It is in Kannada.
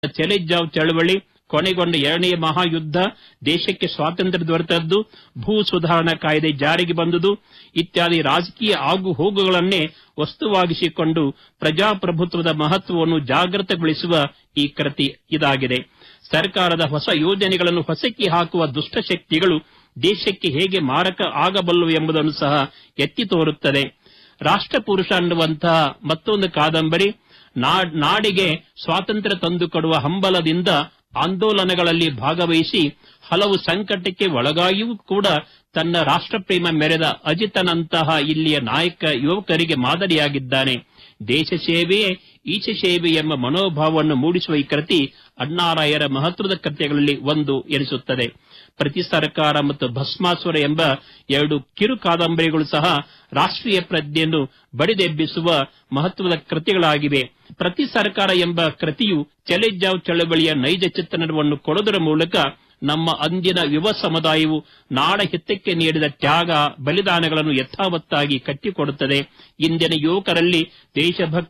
ಚೆಲೆಜಾವ್ ಚಳವಳಿ ಕೊನೆಗೊಂಡ ಎರಡನೆಯ ಮಹಾಯುದ್ಧ ದೇಶಕ್ಕೆ ಸ್ವಾತಂತ್ರ್ಯ ದೊರೆತದ್ದು ಭೂ ಸುಧಾರಣಾ ಕಾಯ್ದೆ ಜಾರಿಗೆ ಬಂದುದು ಇತ್ಯಾದಿ ರಾಜಕೀಯ ಆಗು ಹೋಗುಗಳನ್ನೇ ವಸ್ತುವಾಗಿಸಿಕೊಂಡು ಪ್ರಜಾಪ್ರಭುತ್ವದ ಮಹತ್ವವನ್ನು ಜಾಗೃತಗೊಳಿಸುವ ಈ ಕೃತಿ ಇದಾಗಿದೆ ಸರ್ಕಾರದ ಹೊಸ ಯೋಜನೆಗಳನ್ನು ಹೊಸಕಿ ಹಾಕುವ ದುಷ್ಟಶಕ್ತಿಗಳು ದೇಶಕ್ಕೆ ಹೇಗೆ ಮಾರಕ ಆಗಬಲ್ಲವು ಎಂಬುದನ್ನು ಸಹ ಎತ್ತಿ ತೋರುತ್ತದೆ ರಾಷ್ಟ್ರಪುರುಷ ಅನ್ನುವಂತಹ ಮತ್ತೊಂದು ಕಾದಂಬರಿ ನಾ- ನಾಡಿಗೆ ಸ್ವಾತಂತ್ರ್ಯ ತಂದುಕೊಡುವ ಹಂಬಲದಿಂದ ಆಂದೋಲನಗಳಲ್ಲಿ ಭಾಗವಹಿಸಿ ಹಲವು ಸಂಕಟಕ್ಕೆ ಒಳಗಾಗಿಯೂ ಕೂಡ ತನ್ನ ರಾಷ್ಟ್ರಪ್ರೇಮ ಮೆರೆದ ಅಜಿತನಂತಹ ಇಲ್ಲಿಯ ನಾಯಕ ಯುವಕರಿಗೆ ಮಾದರಿಯಾಗಿದ್ದಾನೆ ದೇಶ ಸೇವೆಯೇ ಈಶ ಸೇವೆ ಎಂಬ ಮನೋಭಾವವನ್ನು ಮೂಡಿಸುವ ಈ ಕೃತಿ ಅಣ್ಣಾರಾಯರ ಮಹತ್ವದ ಕೃತ್ಯಗಳಲ್ಲಿ ಒಂದು ಎನಿಸುತ್ತದೆ ಪ್ರತಿ ಸರ್ಕಾರ ಮತ್ತು ಭಸ್ಮಾಸುರ ಎಂಬ ಎರಡು ಕಿರು ಕಾದಂಬರಿಗಳು ಸಹ ರಾಷ್ಟ್ರೀಯ ಪ್ರಜ್ಞೆಯನ್ನು ಬಡಿದೆಬ್ಬಿಸುವ ಮಹತ್ವದ ಕೃತಿಗಳಾಗಿವೆ ಪ್ರತಿ ಸರ್ಕಾರ ಎಂಬ ಕೃತಿಯು ಚೆಲೆಜಾವ್ ಚಳವಳಿಯ ನೈಜ ಚಿತ್ರಣವನ್ನು ಕೊಡುವುದರ ಮೂಲಕ ನಮ್ಮ ಅಂದಿನ ಯುವ ಸಮುದಾಯವು ನಾಡ ಹಿತಕ್ಕೆ ನೀಡಿದ ತ್ಯಾಗ ಬಲಿದಾನಗಳನ್ನು ಯಥಾವತ್ತಾಗಿ ಕಟ್ಟಿಕೊಡುತ್ತದೆ ಇಂದಿನ ಯುವಕರಲ್ಲಿ ದೇಶಭಕ್ತಿ